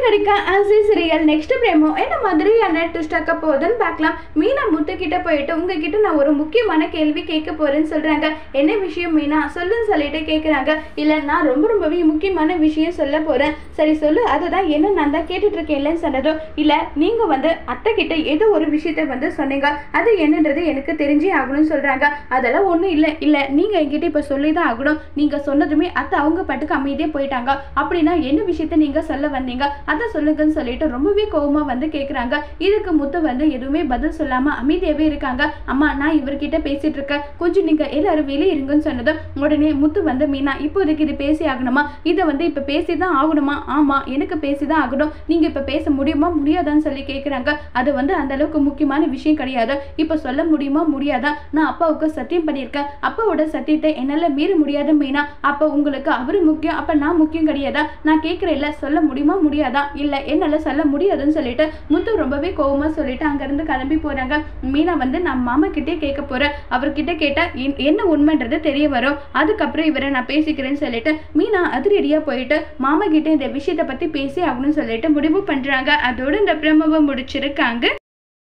இருக்க ஆசி serial next பிரேமோ என்ன மாதிரியான ட்விஸ்ட் ஆக்க போகுதுன்னு பார்க்கலாம் மீனா முத்து கிட்ட போயிட்டு உங்ககிட்ட நான் ஒரு முக்கியமான கேள்வி கேட்க போறேன்னு சொல்றாங்க என்ன விஷயம் மீனா சொல்லுன்னு சொல்லிட்டு கேட்குறாங்க இல்லை நான் ரொம்ப ரொம்பவே முக்கியமான விஷயம் சொல்ல போறேன் சரி சொல்லு அதுதான் என்ன நான் தான் கேட்டுட்டு இருக்கேன்லன்னு சொன்னதோ இல்லை நீங்க வந்து அத்தை கிட்ட ஏதோ ஒரு விஷயத்த வந்து சொன்னீங்க அது என்னன்றது எனக்கு தெரிஞ்சே ஆகணும்னு சொல்றாங்க அதெல்லாம் ஒன்றும் இல்லை இல்லை நீங்க என்கிட்ட இப்போ சொல்லி தான் ஆகணும் நீங்க சொன்னதுமே அத்தை அவங்க பாட்டுக்கு அமைதியே போயிட்டாங்க அப்படின்னா என்ன விஷயத்த நீங்க சொல்ல வந்தீங்க அதை சொல்லுங்கன்னு சொல்லிட்டு ரொம்பவே கோவமா வந்து கேக்குறாங்க இதுக்கு முத்து வந்து எதுவுமே பதில் சொல்லாம அமைதியாவே இருக்காங்க அம்மா நான் இவர்கிட்ட பேசிட்டு இருக்கேன் கொஞ்சம் நீங்க எல்லாரும் வெளியே இருங்கன்னு சொன்னதும் உடனே முத்து வந்து மீனா இப்போதைக்கு இது பேசி ஆகணுமா இதை வந்து இப்ப பேசி தான் ஆகணுமா ஆமா எனக்கு பேசி தான் ஆகணும் நீங்க இப்ப பேச முடியுமா முடியாதான்னு சொல்லி கேக்குறாங்க அது வந்து அந்த அளவுக்கு முக்கியமான விஷயம் கிடையாது இப்ப சொல்ல முடியுமா முடியாதா நான் அப்பாவுக்கு சத்தியம் பண்ணியிருக்கேன் அப்பாவோட சத்தியத்தை என்னால மீற முடியாது மீனா அப்ப உங்களுக்கு அவரு முக்கியம் அப்ப நான் முக்கியம் கிடையாதா நான் கேட்கிறேன்ல சொல்ல முடியுமா முடியாதா இல்ல என்னால சொல்ல முடியாதுன்னு சொல்லிட்டு முத்து ரொம்பவே கோவமா சொல்லிட்டு அங்கிருந்து கிளம்பி போறாங்க மீனா வந்து நான் மாமா கிட்டே கேட்க போறேன் அவர்கிட்ட கேட்டா என்- என்ன உண்மைன்றது தெரிய வரும் அதுக்கப்புறம் இவரை நான் பேசிக்கிறேன்னு சொல்லிட்டு மீனா அதிரடியா போயிட்டு மாமா கிட்ட இந்த விஷயத்தை பத்தி பேசி ஆகணும்னு சொல்லிட்டு முடிவு பண்றாங்க அதோட இந்த பிரமவை முடிச்சிருக்காங்க